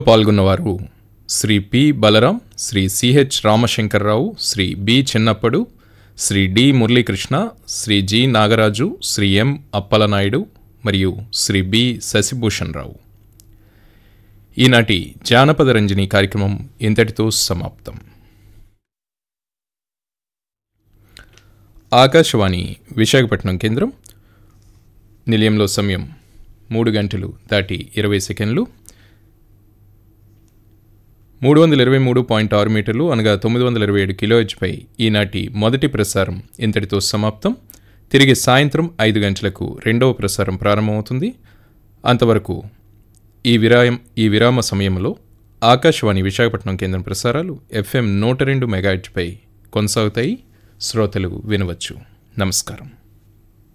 పాల్గొన్నవారు Shri P Balaram Shri C H Ramashankarrao Shri B Chinnappadu Shri D Muralikrishna Shri G Nagaraju Shri M Appalanaidu మరియు Shri B Sasibhushan రావు ఈనాటి జానపద రంజని కార్యక్రమం ఇంతటితో సమాప్తం ఆకాశవాణి విశాఖపట్నం కేంద్రం నిలయంలో సమయం మూడు గంటలు దాటి ఇరవై సెకండ్లు మూడు వందల ఇరవై మూడు పాయింట్ ఆరు మీటర్లు అనగా తొమ్మిది వందల ఇరవై ఏడు కిలోహెచ్పై ఈనాటి మొదటి ప్రసారం ఇంతటితో సమాప్తం తిరిగి సాయంత్రం ఐదు గంటలకు రెండవ ప్రసారం ప్రారంభమవుతుంది అంతవరకు ఈ విరాయం ఈ విరామ సమయంలో ఆకాశవాణి విశాఖపట్నం కేంద్రం ప్రసారాలు ఎఫ్ఎం నూట రెండు మెగాహెచ్పై కొనసాగుతాయి శ్రోతలు వినవచ్చు నమస్కారం